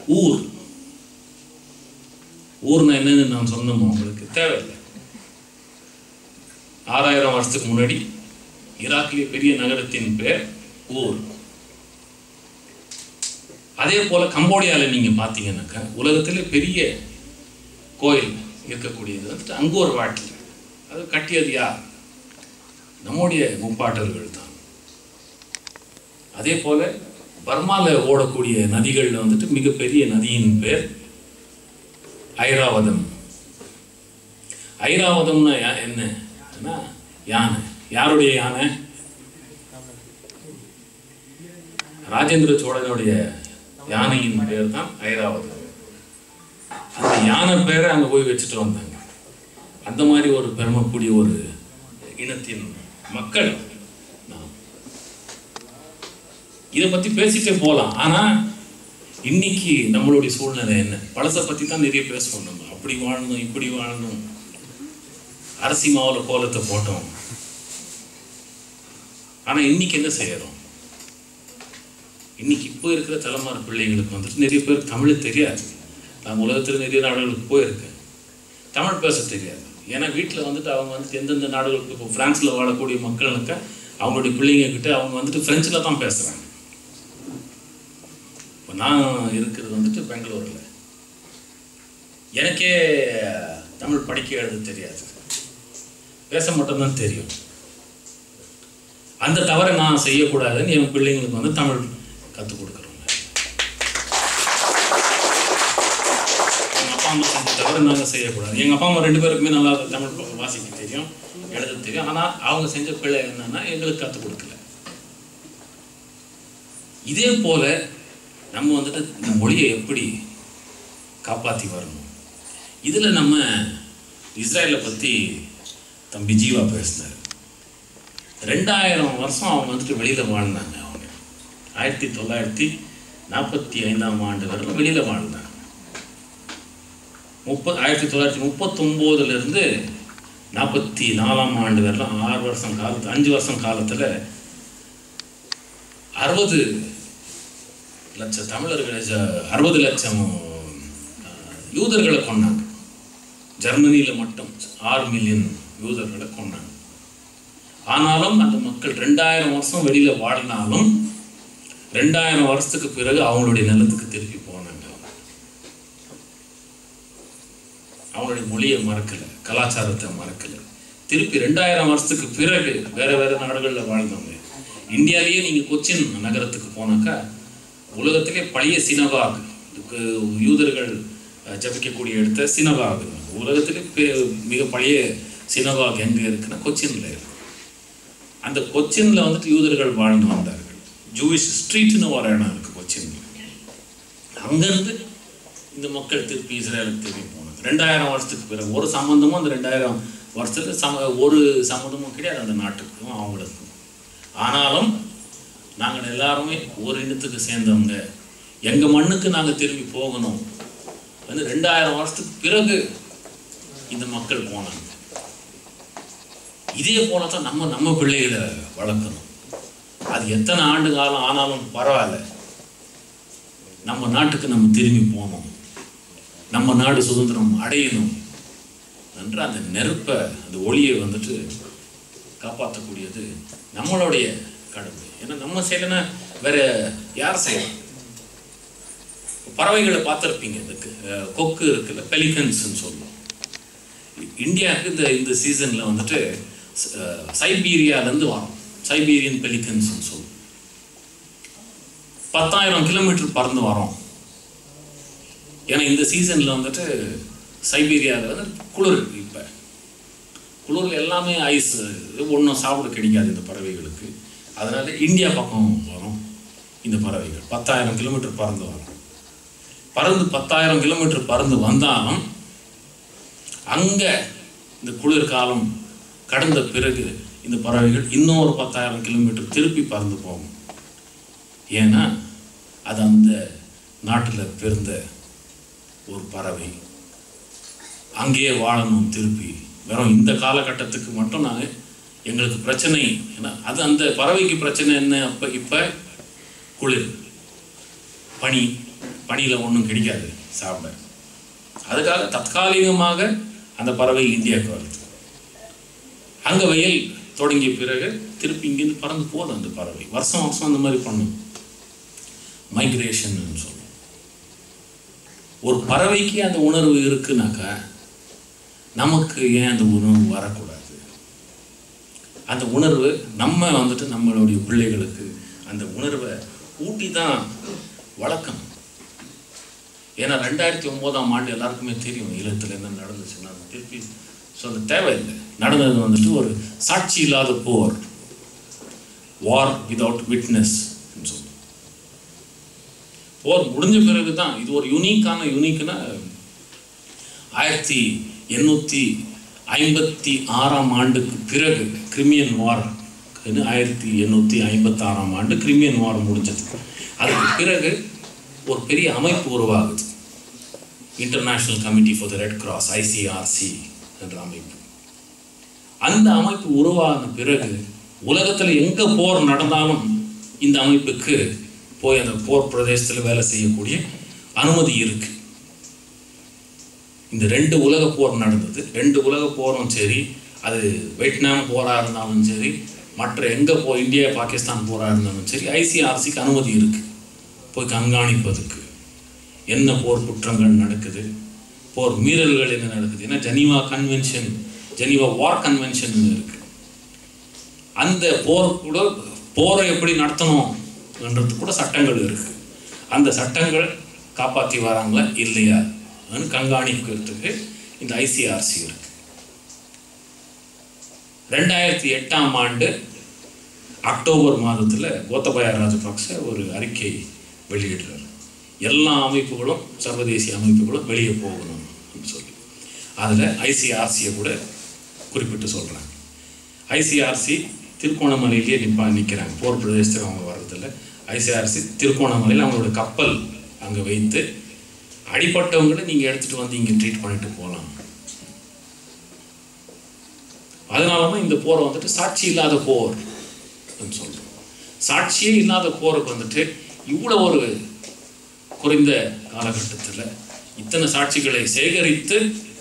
ஊர் ஊர்னா என்னன்னு நான் சொன்னோம் உங்களுக்கு தேவையில்லை ஆறாயிரம் வருஷத்துக்கு முன்னாடி ஈராக்கிலே பெரிய நகரத்தின் பேர் ஊர் அதே போல கம்போடியால நீங்க பார்த்தீங்கன்னாக்கா உலகத்திலே பெரிய கோயில் இருக்கக்கூடியது வந்துட்டு அங்கோர் வாட்டில் அது கட்டியது யார் நம்முடைய முப்பாட்டர்கள் தான் அதே போல பர்மால ஓடக்கூடிய நதிகள்ல வந்துட்டு மிகப்பெரிய நதியின் பேர் ஐராவதம் ஐராவதம்னா யா- என்ன என்ன? யானை யாருடைய யானை ராஜேந்திர சோழனுடைய யானையின் பேர் தான் ஐராவதம் அந்த யானை பேரை அங்க போய் வச்சுட்டு வந்தாங்க அந்த மாதிரி ஒரு பெருமைக்கூடிய ஒரு இனத்தின் மக்கள் நாம் இதை பத்தி பேசிட்டே போகலாம் ஆனா இன்னைக்கு நம்மளுடைய சூழ்நிலை என்ன பழசை பத்தி தான் நிறைய பேசுவோம் நம்ம அப்படி வாழணும் இப்படி வாழணும் அரிசி மாவுல கோலத்தை போட்டோம் ஆனா இன்னைக்கு என்ன செய்யறோம் இன்னைக்கு இப்போ இருக்கிற தலைமுறை பிள்ளைங்களுக்கு வந்துட்டு நிறைய பேர் தமிழ் தெரியாது நான் உலகத்தில் நிறைய நாடுகளுக்கு போயிருக்கேன் தமிழ் பேச தெரியாது ஏன்னா வீட்டில் வந்துட்டு அவங்க வந்துட்டு எந்தெந்த நாடுகளுக்கு இப்போ ஃப்ரான்ஸில் வாழக்கூடிய மக்களுக்கு அவங்களுடைய பிள்ளைங்க கிட்ட அவங்க வந்துட்டு ஃப்ரெஞ்சில் தான் பேசுகிறாங்க இப்போ நான் இருக்கிறது வந்துட்டு பெங்களூரில் எனக்கே தமிழ் படிக்க எழுத தெரியாது பேச மட்டும்தான் தெரியும் அந்த தவறை நான் செய்யக்கூடாதுன்னு என் பிள்ளைங்களுக்கு வந்து தமிழ் கற்றுக் கொடுக்குறோங்க எங்கள் அப்பா அம்மா செஞ்ச தவிர நாங்கள் செய்யக்கூடாது எங்கள் அப்பா அம்மா ரெண்டு பேருக்குமே நல்லா தமிழ் பா- வாசிக்க தெரியும் எழுத தெரியும் ஆனால் அவங்க செஞ்ச பிள்ளை என்னன்னா எங்களுக்கு கற்றுக் கொடுக்கல இதே போல நம்ம வந்துட்டு இந்த மொழியை எப்படி காப்பாற்றி வரணும் இதில் நம்ம இஸ்ரேலை பற்றி தம்பி ஜீவா பேசினார் ரெண்டாயிரம் வருஷம் அவங்க வந்துட்டு வெளியில் வாழ்ந்தாங்க அவங்க ஆயிரத்தி தொள்ளாயிரத்தி நாற்பத்தி ஐந்தாம் ஆண்டு வரைக்கும் வெளியில் வாழ்ந்தாங்க முப்ப ஆயிரத்தி தொள்ளாயிரத்தி முப்பத்தொம்போதுலேருந்து நாற்பத்தி நாலாம் ஆண்டு வரலாம் ஆறு வருஷம் காலத்து அஞ்சு வருஷம் காலத்தில் அறுபது லட்சம் தமிழர்களை ஜ- அறுபது லட்சம் அஹ், யூதர்களை கொண்டாங்க ஜெர்மனியில் மட்டும் ஆறு மில்லியன் யூதர்களை கொண்டாங்க ஆனாலும் அந்த மக்கள் ரெண்டாயிரம் வருஷம் வெளியில வாழ்னாலும் ரெண்டாயிரம் வருஷத்துக்கு பிறகு அவங்களுடைய நிலத்துக்கு திருப்பி போனாங்க அவங்க. அவங்களுடைய மொழியை மறக்கல கலாச்சாரத்தை மறக்கல திருப்பி ரெண்டாயிரம் வருஷத்துக்கு பிறகு வேற வேற நாடுகளில் வாழ்ந்தவங்க இந்தியாவிலேயே நீங்க கொச்சின் நகரத்துக்கு போனாக்கா உலகத்திலே பழைய சினகாக் இதுக்கு யூதர்கள் அஹ், ஜபிக்கக்கூடிய இடத்த சினகாக் உலகத்திலே பெ- மிக பழைய சினகாக் எங்க இருக்குன்னா கொச்சின்ல இருக்கு அந்த கொச்சின்ல வந்துட்டு யூதர்கள் வாழ்ந்து வந்தார்கள் ஜூயிஷ் ஸ்ட்ரீட்னு ஒரு இடம் இருக்கு கொச்சின்ல அங்கிருந்து இந்த மக்கள் திருப்பி இஸ்ரேலுக்கு திருப்பி போனாங்க ரெண்டாயிரம் வருஷத்துக்கு பிறகு ஒரு சம்பந்தமும் அந்த ரெண்டாயிரம் வருஷத்துல சம ஒரு சம்மந்தமும் கிடையாது அந்த நாட்டுக்கும் அவங்களுக்கும் ஆனாலும் நாங்கள் எல்லாருமே ஒரு இனத்துக்கு சேர்ந்தவங்க எங்க மண்ணுக்கு நாங்க திரும்பி போகணும் வந்து ரெண்டாயிரம் வருஷத்துக்கு பிறகு இந்த மக்கள் போனாங்க இதே போல தான் நம்ம நம்ம பிள்ளைகளை வளர்க்கணும் அது எத்தனை ஆண்டு காலம் ஆனாலும் பரவாயில்ல நம்ம நாட்டுக்கு நம்ம திரும்பி போகணும் நம்ம நாடு சுதந்திரம் அடையணும் என்ற அந்த நெருப்பை அந்த ஒளியை வந்துட்டு காப்பாற்றக்கூடியது நம்மளுடைய கடமை ஏன்னா நம்ம செய்யலைன்னா வேற யார் செய்யலாம் பறவைகளை பார்த்துருப்பீங்க இந்த க- அஹ் கொக்கு இருக்குல்ல பெலிகன்ஸ்ன்னு சொல்லுவோம் இந்தியாவுக்கு இந்த இந்த சீசனில் வந்துட்டு அஹ், சைபீரியாலேருந்து வரும் சைபீரியன் பெலிகன்ஸ்னு சொல்லுவோம் பத்தாயிரம் கிலோமீட்டர் பறந்து வரோம் ஏன்னா இந்த சீசனில் வந்துட்டு சைபீரியாவில் வந்து குளிர் இப்போ குளிரில் எல்லாமே ஐஸ் ஒன்றும் சாப்பிட கிடைக்காது இந்த பறவைகளுக்கு அதனால இந்தியா பக்கம் வரும் இந்த பறவைகள் பத்தாயிரம் கிலோமீட்டர் பறந்து வரும் பறந்து பத்தாயிரம் கிலோமீட்டர் பறந்து வந்தாலும் அங்கே இந்த குளிர்காலம் கடந்த பிறகு இந்த பறவைகள் இன்னொரு பத்தாயிரம் கிலோமீட்டர் திருப்பி பறந்து போகும் ஏன்னா அது அந்த நாட்டில் பிறந்த ஒரு பறவை அங்கேயே வாழணும் திருப்பி வெறும் இந்த காலகட்டத்துக்கு மட்டும் நாங்கள் எங்களுக்கு பிரச்சனை ஏன்னா அது அந்த பறவைக்கு பிரச்சனை என்ன அப்போ இப்போ குளிர் பனி பனியில் ஒன்றும் கிடைக்காது சாப்பிட அதுக்காக தற்காலிகமாக அந்த பறவை இந்தியாவுக்கு வருது அங்கே வெயில் தொடங்கிய பிறகு திருப்பி இங்கேருந்து பறந்து போதும் அந்த பறவை வருஷம் வருஷம் அந்த மாதிரி பண்ணும் மைக்ரேஷன் சொல்லுவோம் ஒரு பறவைக்கு அந்த உணர்வு இருக்குனாக்கா நமக்கு ஏன் அந்த உணர்வு வரக்கூடாது அந்த உணர்வு நம்ம வந்துட்டு நம்மளுடைய பிள்ளைகளுக்கு அந்த உணர்வை ஊட்டி தான் வளர்க்கணும் ஏன்னா ரெண்டாயிரத்தி ஒம்போதாம் ஆண்டு எல்லாருக்குமே தெரியும் ஈழத்தில் என்ன நடந்துச்சுன்னா அது திருப்பி சொல்ல தேவையில்லை நடந்தது வந்துட்டு ஒரு சாட்சி இல்லாத போர் வார் விதவுட் விட்னஸ் சொல்லுவோம் போர் முடிஞ்ச பிறகு தான் இது ஒரு யூனிக்கான யூனிக்னா ஆயிரத்தி எண்ணூற்றி ஐம்பத்தி ஆறாம் ஆண்டுக்கு பிறகு கிரிமியன் வார் ஆயிரத்தி எண்ணூற்றி ஐம்பத்தாறாம் ஆண்டு கிரிமியன் வார் முடிஞ்சது அதுக்கு பிறகு ஒரு பெரிய அமைப்பு உருவாகுது international committee for the red cross ICRC என்ற அமைப்பு அந்த அமைப்பு உருவான பிறகு உலகத்தில் எங்கே போர் நடந்தாலும் இந்த அமைப்புக்கு போய் அந்த போர் பிரதேசத்தில் வேலை செய்யக்கூடிய அனுமதி இருக்கு இந்த ரெண்டு உலக போர் நடந்தது ரெண்டு உலக போரும் சரி அது வியட்நாம் போராக இருந்தாலும் சரி மற்ற எங்கே போ இந்தியா பாகிஸ்தான் போராக இருந்தாலும் சரி ஐசிஆர்சிக்கு அனுமதி இருக்கு போய் கண்காணிப்பதற்கு என்ன போர் குற்றங்கள் நடக்குது போர் மீறல்கள் என்ன நடக்குது ஏன்னா Geneva convention Geneva war convention இருக்கு அந்த போர் கூட போரை எப்படி நடத்தணும்ன்றது கூட சட்டங்கள் இருக்கு அந்த சட்டங்கள் காப்பாற்றி வராங்களா இல்லையா கண்காணிக்கிறதுக்கு இந்த ஐசிஆர்சி இருக்கு ரெண்டாயிரத்தி எட்டாம் ஆண்டு அக்டோபர் மாதத்தில் கோத்தபய ராஜபக்ச ஒரு அறிக்கை வெளியிடுறார் எல்லா அமைப்புகளும் சர்வதேசிய அமைப்புகளும் வெளியே போகணும் அப்படின்னு சொல்லி அதில் ஐசிஆர்சியை கூட குறிப்பிட்டு சொல்கிறாங்க ஐசிஆர்சி திருக்கோணமலையிலேயே நிப்பா நிற்கிறாங்க போர் பிரதேசத்துக்கு அவங்க வர்றதில்ல ஐசிஆர்சி திருக்கோணமலையில் அவங்களோட கப்பல் அங்கே வைத்து அடிப்பட்டவங்களை நீங்கள் எடுத்துகிட்டு வந்து இங்கே ட்ரீட் பண்ணிட்டு போகலாம் அதனால தான் இந்த போரை வந்துட்டு சாட்சி இல்லாத போர் சொல்கிறோம் சாட்சியே இல்லாத போருக்கு வந்துட்டு இவ்வளோ ஒரு குறைந்த காலகட்டத்தில் இத்தனை சாட்சிகளை சேகரித்து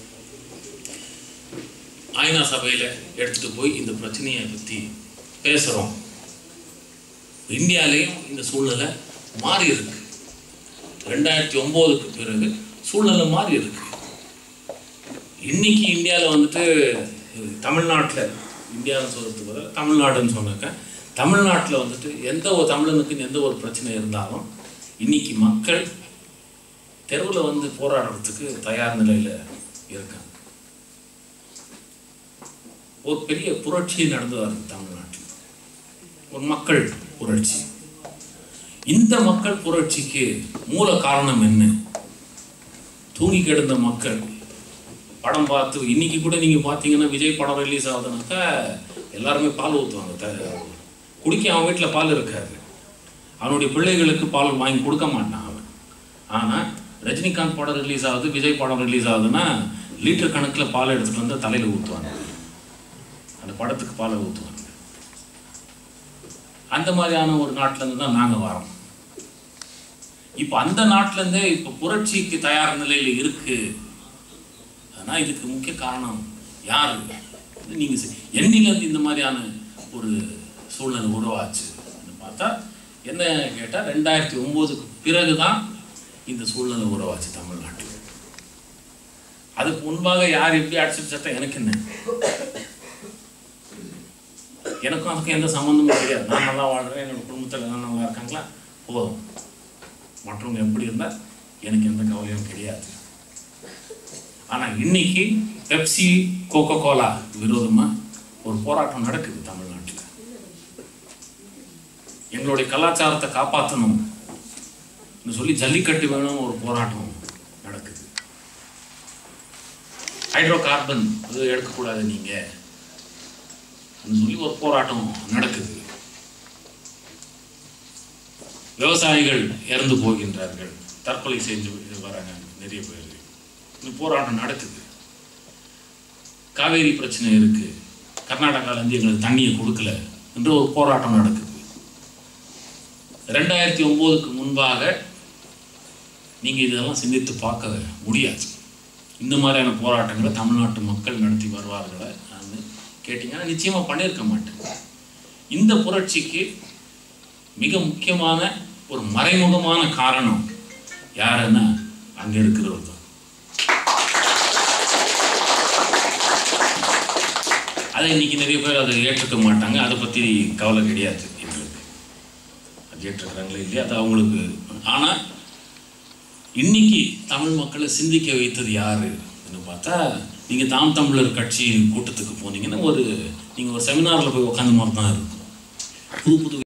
ஐநா சபையில் எடுத்துகிட்டு போய் இந்த பிரச்சனையை பற்றி பேசுகிறோம் இந்தியாலேயும் இந்த சூழ்நிலை மாறி இருக்கு ரெண்டாயிரத்தி ஒம்போதுக்கு பிறகு சூழ்நிலை மாறி இருக்கு இன்னைக்கு இந்தியாவில் வந்துட்டு தமிழ்நாட்டில் இந்தியான்னு சொல்கிறது பதில் தமிழ்நாடுன்னு சொன்னாக்க தமிழ்நாட்டில் வந்துட்டு எந்த ஒரு தமிழனுக்கு எந்த ஒரு பிரச்சனை இருந்தாலும் இன்னைக்கு மக்கள் தெருவில் வந்து போராடுறதுக்கு தயார் நிலையில் இருக்காங்க ஒரு பெரிய புரட்சி நடந்து வருது தமிழ்நாட்டில் ஒரு மக்கள் புரட்சி இந்த மக்கள் புரட்சிக்கு மூல காரணம் என்ன தூங்கி கிடந்த மக்கள் படம் பார்த்து இன்னைக்கு கூட நீங்கள் பார்த்தீங்கன்னா விஜய் படம் ரிலீஸ் ஆகுதுனாக்கா எல்லாருமே பால் ஊற்றுவாங்க த குடிக்க அவன் வீட்டில் பால் இருக்காது அவனுடைய பிள்ளைகளுக்கு பால் வாங்கி கொடுக்க மாட்டான் அவன் ஆனால் ரஜினிகாந்த் படம் ரிலீஸ் ஆகுது விஜய் படம் ரிலீஸ் ஆகுதுன்னா லிட்டர் கணக்கில் பால் எடுத்துகிட்டு வந்து தலையில் ஊற்றுவாங்க அந்த படத்துக்கு பாலை ஊற்றுவாங்க அந்த மாதிரியான ஒரு நாட்டிலேருந்து தான் நாங்கள் வரோம் இப்போ அந்த நாட்டிலேருந்தே இப்போ புரட்சிக்கு தயார் நிலையில் இருக்கு ஆனால் இதுக்கு முக்கிய காரணம் யார் நீங்கள் என்னிலேருந்து இந்த மாதிரியான ஒரு சூழ்நிலை உருவாச்சு பார்த்தா என்ன கேட்டால் ரெண்டாயிரத்தி ஒம்போதுக்கு பிறகு தான் இந்த சூழ்நிலை உருவாச்சு தமிழ்நாட்டில் அதுக்கு முன்பாக யார் எப்படி அடிச்சு சட்டம் எனக்கு என்ன எனக்கும் அதுக்கும் எந்த சம்மந்தமும் கிடையாது நான் நல்லா வாழ்கிறேன் என்னோட குடும்பத்தில் எல்லாம் நல்லா இருக்காங்களா போதும் மற்றவங்க எப்படி இருந்தால் எனக்கு எந்த கவலையும் கிடையாது ஆனால் இன்னைக்கு பெப்சி கோகோ கோலா விரோதமாக ஒரு போராட்டம் நடக்குது தமிழ்நாட்டில் எங்களுடைய கலாச்சாரத்தை காப்பாற்றணும் சொல்லி ஜல்லிக்கட்டு வேணும் ஒரு போராட்டம் நடக்குது ஹைட்ரோ கார்பன் அது எடுக்கக்கூடாது நீங்கள் சொல்லி ஒரு போராட்டம் நடக்குது விவசாயிகள் இறந்து போகின்றார்கள் தற்கொலை செஞ்சு வராங்க நிறைய பேர் இந்த போராட்டம் நடக்குது காவேரி பிரச்சனை இருக்கு கர்நாடகாவிலேருந்து எங்களுக்கு தண்ணியை கொடுக்கல என்று ஒரு போராட்டம் நடக்குது ரெண்டாயிரத்தி ஒம்போதுக்கு முன்பாக நீங்கள் இதெல்லாம் சிந்தித்து பார்க்க முடியாது இந்த மாதிரியான போராட்டங்களை தமிழ்நாட்டு மக்கள் நடத்தி வருவார்களா அப்படின்னு கேட்டிங்கன்னா நிச்சயமாக பண்ணியிருக்க மாட்டேன் இந்த புரட்சிக்கு மிக முக்கியமான ஒரு மறைமுகமான காரணம் யாருன்னா அங்கே இருக்கிறவர் தான் அதை இன்னைக்கு நிறைய பேர் அதை ஏற்றுக்க மாட்டாங்க அதை பற்றி கவலை கிடையாது எங்களுக்கு அது ஏற்றுக்கிறாங்களே இல்லையா அது அவங்களுக்கு ஆனால் இன்னைக்கு தமிழ் மக்களை சிந்திக்க வைத்தது யாரு பார்த்தா நீங்கள் தாம் தமிழர் கட்சி கூட்டத்துக்கு போனீங்கன்னா ஒரு நீங்கள் ஒரு செமினாரில் போய் உட்காந்த மாதிரி தான் இருக்கும் புது புது